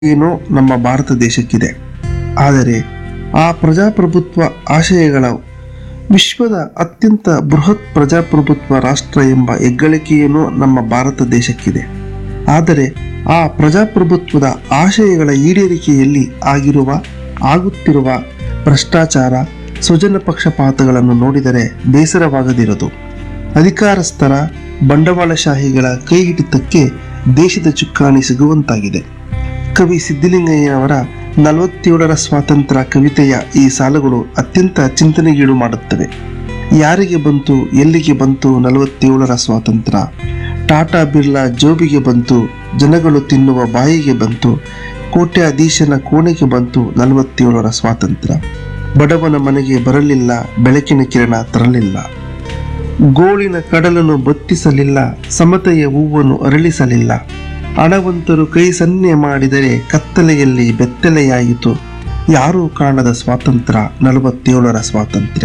ಏನೋ ನಮ್ಮ ಭಾರತ ದೇಶಕ್ಕಿದೆ ಆದರೆ ಆ ಪ್ರಜಾಪ್ರಭುತ್ವ ಆಶಯಗಳ ವಿಶ್ವದ ಅತ್ಯಂತ ಬೃಹತ್ ಪ್ರಜಾಪ್ರಭುತ್ವ ರಾಷ್ಟ್ರ ಎಂಬ ಹೆಗ್ಗಳಿಕೆಯೇನೋ ನಮ್ಮ ಭಾರತ ದೇಶಕ್ಕಿದೆ ಆದರೆ ಆ ಪ್ರಜಾಪ್ರಭುತ್ವದ ಆಶಯಗಳ ಈಡೇರಿಕೆಯಲ್ಲಿ ಆಗಿರುವ ಆಗುತ್ತಿರುವ ಭ್ರಷ್ಟಾಚಾರ ಸ್ವಜನ ಪಕ್ಷಪಾತಗಳನ್ನು ನೋಡಿದರೆ ಬೇಸರವಾಗದಿರದು ಅಧಿಕಾರಸ್ಥರ ಬಂಡವಾಳಶಾಹಿಗಳ ಕೈ ಹಿಡಿತಕ್ಕೆ ದೇಶದ ಚುಕ್ಕಾಣಿ ಸಿಗುವಂತಾಗಿದೆ ಕವಿ ಸಿದ್ಧಲಿಂಗಯ್ಯನವರ ನಲವತ್ತೇಳರ ಸ್ವಾತಂತ್ರ್ಯ ಕವಿತೆಯ ಈ ಸಾಲುಗಳು ಅತ್ಯಂತ ಚಿಂತನೆಗೀಡು ಮಾಡುತ್ತವೆ ಯಾರಿಗೆ ಬಂತು ಎಲ್ಲಿಗೆ ಬಂತು ನಲವತ್ತೇಳರ ಸ್ವಾತಂತ್ರ್ಯ ಟಾಟಾ ಬಿರ್ಲಾ ಜೋಬಿಗೆ ಬಂತು ಜನಗಳು ತಿನ್ನುವ ಬಾಯಿಗೆ ಬಂತು ಕೋಟ್ಯಾಧೀಶನ ಕೋಣೆಗೆ ಬಂತು ನಲವತ್ತೇಳರ ಸ್ವಾತಂತ್ರ್ಯ ಬಡವನ ಮನೆಗೆ ಬರಲಿಲ್ಲ ಬೆಳಕಿನ ಕಿರಣ ತರಲಿಲ್ಲ ಗೋಳಿನ ಕಡಲನ್ನು ಬತ್ತಿಸಲಿಲ್ಲ ಸಮತೆಯ ಹೂವನ್ನು ಅರಳಿಸಲಿಲ್ಲ ಹಣವಂತರು ಕೈ ಸನ್ನೆ ಮಾಡಿದರೆ ಕತ್ತಲೆಯಲ್ಲಿ ಬೆತ್ತಲೆಯಾಯಿತು ಯಾರೂ ಕಾಣದ ಸ್ವಾತಂತ್ರ್ಯ ನಲವತ್ತೇಳರ ಸ್ವಾತಂತ್ರ್ಯ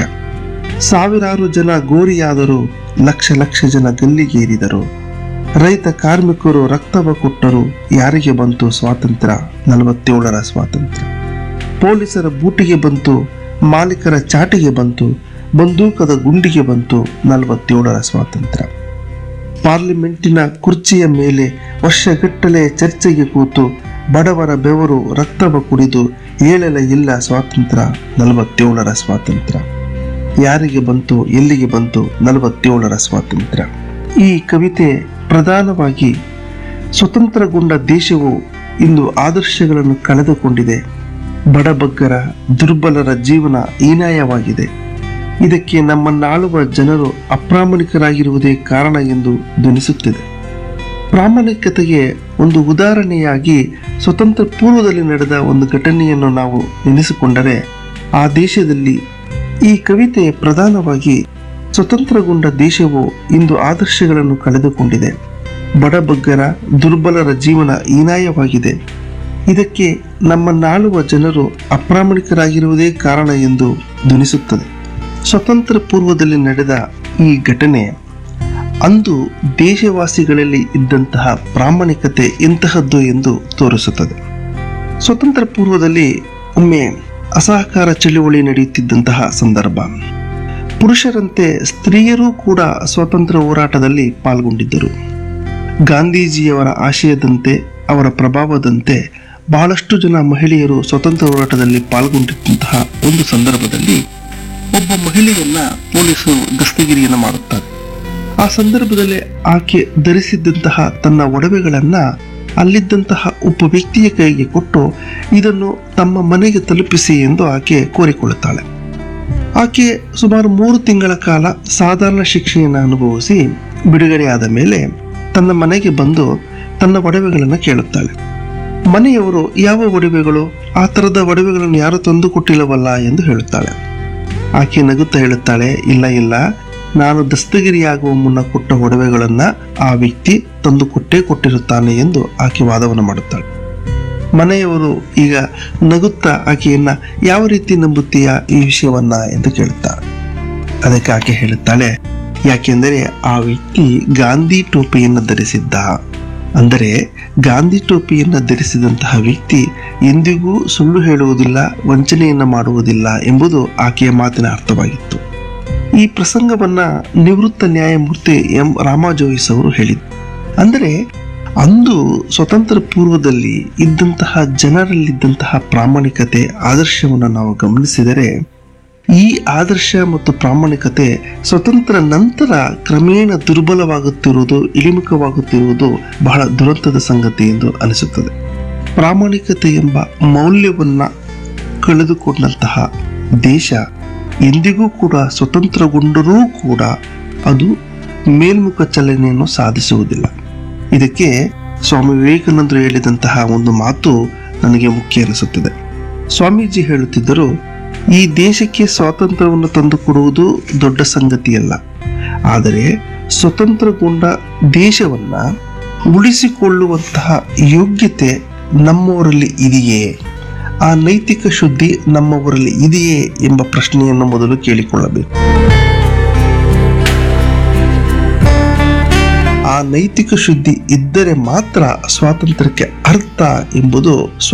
ಸಾವಿರಾರು ಜನ ಗೋರಿಯಾದರು ಲಕ್ಷ ಲಕ್ಷ ಜನ ಗಲ್ಲಿಗೇರಿದರು ರೈತ ಕಾರ್ಮಿಕರು ರಕ್ತವ ಕೊಟ್ಟರು ಯಾರಿಗೆ ಬಂತು ಸ್ವಾತಂತ್ರ್ಯ ನಲವತ್ತೇಳರ ಸ್ವಾತಂತ್ರ್ಯ ಪೊಲೀಸರ ಬೂಟಿಗೆ ಬಂತು ಮಾಲೀಕರ ಚಾಟಿಗೆ ಬಂತು ಬಂದೂಕದ ಗುಂಡಿಗೆ ಬಂತು ನಲವತ್ತೇಳರ ಸ್ವಾತಂತ್ರ್ಯ ಪಾರ್ಲಿಮೆಂಟಿನ ಕುರ್ಚಿಯ ಮೇಲೆ ವರ್ಷಗಟ್ಟಲೆ ಚರ್ಚೆಗೆ ಕೂತು ಬಡವರ ಬೆವರು ರಕ್ತವ ಕುಡಿದು ಏಳಲ ಇಲ್ಲ ಸ್ವಾತಂತ್ರ್ಯ ನಲವತ್ತೇಳರ ಸ್ವಾತಂತ್ರ್ಯ ಯಾರಿಗೆ ಬಂತು ಎಲ್ಲಿಗೆ ಬಂತು ನಲವತ್ತೇಳರ ಸ್ವಾತಂತ್ರ್ಯ ಈ ಕವಿತೆ ಪ್ರಧಾನವಾಗಿ ಸ್ವತಂತ್ರಗೊಂಡ ದೇಶವು ಇಂದು ಆದರ್ಶಗಳನ್ನು ಕಳೆದುಕೊಂಡಿದೆ ಬಡಬಗ್ಗರ ದುರ್ಬಲರ ಜೀವನ ಹೀನಾಯವಾಗಿದೆ ಇದಕ್ಕೆ ನಮ್ಮನ್ನಾಳುವ ಜನರು ಅಪ್ರಾಮಾಣಿಕರಾಗಿರುವುದೇ ಕಾರಣ ಎಂದು ಧ್ವನಿಸುತ್ತಿದೆ ಪ್ರಾಮಾಣಿಕತೆಗೆ ಒಂದು ಉದಾಹರಣೆಯಾಗಿ ಸ್ವತಂತ್ರ ಪೂರ್ವದಲ್ಲಿ ನಡೆದ ಒಂದು ಘಟನೆಯನ್ನು ನಾವು ನೆನೆಸಿಕೊಂಡರೆ ಆ ದೇಶದಲ್ಲಿ ಈ ಕವಿತೆ ಪ್ರಧಾನವಾಗಿ ಸ್ವತಂತ್ರಗೊಂಡ ದೇಶವು ಇಂದು ಆದರ್ಶಗಳನ್ನು ಕಳೆದುಕೊಂಡಿದೆ ಬಡಬಗ್ಗರ ದುರ್ಬಲರ ಜೀವನ ಹೀನಾಯವಾಗಿದೆ ಇದಕ್ಕೆ ನಮ್ಮನ್ನಾಳುವ ಜನರು ಅಪ್ರಾಮಾಣಿಕರಾಗಿರುವುದೇ ಕಾರಣ ಎಂದು ಧ್ವನಿಸುತ್ತದೆ ಸ್ವತಂತ್ರ ಪೂರ್ವದಲ್ಲಿ ನಡೆದ ಈ ಘಟನೆ ಅಂದು ದೇಶವಾಸಿಗಳಲ್ಲಿ ಇದ್ದಂತಹ ಪ್ರಾಮಾಣಿಕತೆ ಎಂತಹದ್ದು ಎಂದು ತೋರಿಸುತ್ತದೆ ಸ್ವತಂತ್ರ ಪೂರ್ವದಲ್ಲಿ ಒಮ್ಮೆ ಅಸಹಕಾರ ಚಳುವಳಿ ನಡೆಯುತ್ತಿದ್ದಂತಹ ಸಂದರ್ಭ ಪುರುಷರಂತೆ ಸ್ತ್ರೀಯರೂ ಕೂಡ ಸ್ವಾತಂತ್ರ್ಯ ಹೋರಾಟದಲ್ಲಿ ಪಾಲ್ಗೊಂಡಿದ್ದರು ಗಾಂಧೀಜಿಯವರ ಆಶಯದಂತೆ ಅವರ ಪ್ರಭಾವದಂತೆ ಬಹಳಷ್ಟು ಜನ ಮಹಿಳೆಯರು ಸ್ವತಂತ್ರ ಹೋರಾಟದಲ್ಲಿ ಪಾಲ್ಗೊಂಡಿದ್ದಂತಹ ಒಂದು ಸಂದರ್ಭದಲ್ಲಿ ಒಬ್ಬ ಮಹಿಳೆಯನ್ನ ಪೊಲೀಸರು ದಸ್ತಗಿರಿಯನ್ನು ಮಾಡುತ್ತಾರೆ ಆ ಸಂದರ್ಭದಲ್ಲಿ ಆಕೆ ಧರಿಸಿದ್ದಂತಹ ತನ್ನ ಒಡವೆಗಳನ್ನ ಅಲ್ಲಿದ್ದಂತಹ ಒಬ್ಬ ವ್ಯಕ್ತಿಯ ಕೈಗೆ ಕೊಟ್ಟು ಇದನ್ನು ತಮ್ಮ ಮನೆಗೆ ತಲುಪಿಸಿ ಎಂದು ಆಕೆ ಕೋರಿಕೊಳ್ಳುತ್ತಾಳೆ ಆಕೆ ಸುಮಾರು ಮೂರು ತಿಂಗಳ ಕಾಲ ಸಾಧಾರಣ ಶಿಕ್ಷೆಯನ್ನು ಅನುಭವಿಸಿ ಬಿಡುಗಡೆಯಾದ ಮೇಲೆ ತನ್ನ ಮನೆಗೆ ಬಂದು ತನ್ನ ಒಡವೆಗಳನ್ನು ಕೇಳುತ್ತಾಳೆ ಮನೆಯವರು ಯಾವ ಒಡವೆಗಳು ಆ ಥರದ ಒಡವೆಗಳನ್ನು ಯಾರು ತಂದು ಕೊಟ್ಟಿಲ್ಲವಲ್ಲ ಎಂದು ಹೇಳುತ್ತಾಳೆ ಆಕೆ ನಗುತ್ತಾ ಹೇಳುತ್ತಾಳೆ ಇಲ್ಲ ಇಲ್ಲ ನಾನು ದಸ್ತಗಿರಿಯಾಗುವ ಮುನ್ನ ಕೊಟ್ಟ ಒಡವೆಗಳನ್ನ ಆ ವ್ಯಕ್ತಿ ತಂದು ಕೊಟ್ಟೇ ಕೊಟ್ಟಿರುತ್ತಾನೆ ಎಂದು ಆಕೆ ವಾದವನ್ನು ಮಾಡುತ್ತಾಳೆ ಮನೆಯವರು ಈಗ ನಗುತ್ತಾ ಆಕೆಯನ್ನ ಯಾವ ರೀತಿ ನಂಬುತ್ತೀಯಾ ಈ ವಿಷಯವನ್ನ ಎಂದು ಕೇಳುತ್ತಾರೆ ಅದಕ್ಕೆ ಆಕೆ ಹೇಳುತ್ತಾಳೆ ಯಾಕೆಂದರೆ ಆ ವ್ಯಕ್ತಿ ಗಾಂಧಿ ಟೋಪಿಯನ್ನು ಧರಿಸಿದ್ದ ಅಂದರೆ ಗಾಂಧಿ ಟೋಪಿಯನ್ನು ಧರಿಸಿದಂತಹ ವ್ಯಕ್ತಿ ಎಂದಿಗೂ ಸುಳ್ಳು ಹೇಳುವುದಿಲ್ಲ ವಂಚನೆಯನ್ನು ಮಾಡುವುದಿಲ್ಲ ಎಂಬುದು ಆಕೆಯ ಮಾತಿನ ಅರ್ಥವಾಗಿತ್ತು ಈ ಪ್ರಸಂಗವನ್ನ ನಿವೃತ್ತ ನ್ಯಾಯಮೂರ್ತಿ ಎಂ ರಾಮಾಜೋಯಿಸ್ ಅವರು ಹೇಳಿದರು ಅಂದರೆ ಅಂದು ಸ್ವತಂತ್ರ ಪೂರ್ವದಲ್ಲಿ ಇದ್ದಂತಹ ಜನರಲ್ಲಿದ್ದಂತಹ ಪ್ರಾಮಾಣಿಕತೆ ಆದರ್ಶವನ್ನು ನಾವು ಗಮನಿಸಿದರೆ ಈ ಆದರ್ಶ ಮತ್ತು ಪ್ರಾಮಾಣಿಕತೆ ಸ್ವತಂತ್ರ ನಂತರ ಕ್ರಮೇಣ ದುರ್ಬಲವಾಗುತ್ತಿರುವುದು ಇಳಿಮುಖವಾಗುತ್ತಿರುವುದು ಬಹಳ ದುರಂತದ ಸಂಗತಿ ಎಂದು ಅನಿಸುತ್ತದೆ ಪ್ರಾಮಾಣಿಕತೆ ಎಂಬ ಮೌಲ್ಯವನ್ನ ಕಳೆದುಕೊಂಡಂತಹ ದೇಶ ಎಂದಿಗೂ ಕೂಡ ಸ್ವತಂತ್ರಗೊಂಡರೂ ಕೂಡ ಅದು ಮೇಲ್ಮುಖ ಚಲನೆಯನ್ನು ಸಾಧಿಸುವುದಿಲ್ಲ ಇದಕ್ಕೆ ಸ್ವಾಮಿ ವಿವೇಕಾನಂದರು ಹೇಳಿದಂತಹ ಒಂದು ಮಾತು ನನಗೆ ಮುಖ್ಯ ಅನಿಸುತ್ತದೆ ಸ್ವಾಮೀಜಿ ಹೇಳುತ್ತಿದ್ದರು ಈ ದೇಶಕ್ಕೆ ಸ್ವಾತಂತ್ರ್ಯವನ್ನು ತಂದುಕೊಡುವುದು ದೊಡ್ಡ ಸಂಗತಿಯಲ್ಲ ಆದರೆ ಸ್ವತಂತ್ರಗೊಂಡ ದೇಶವನ್ನ ಉಳಿಸಿಕೊಳ್ಳುವಂತಹ ಯೋಗ್ಯತೆ ನಮ್ಮವರಲ್ಲಿ ಇದೆಯೇ ಆ ನೈತಿಕ ಶುದ್ಧಿ ನಮ್ಮವರಲ್ಲಿ ಇದೆಯೇ ಎಂಬ ಪ್ರಶ್ನೆಯನ್ನು ಮೊದಲು ಕೇಳಿಕೊಳ್ಳಬೇಕು ಆ ಆ ನೈತಿಕ ಶುದ್ಧಿ ಇದ್ದರೆ ಮಾತ್ರ ಸ್ವಾತಂತ್ರ್ಯಕ್ಕೆ ಅರ್ಥ ಎಂಬುದು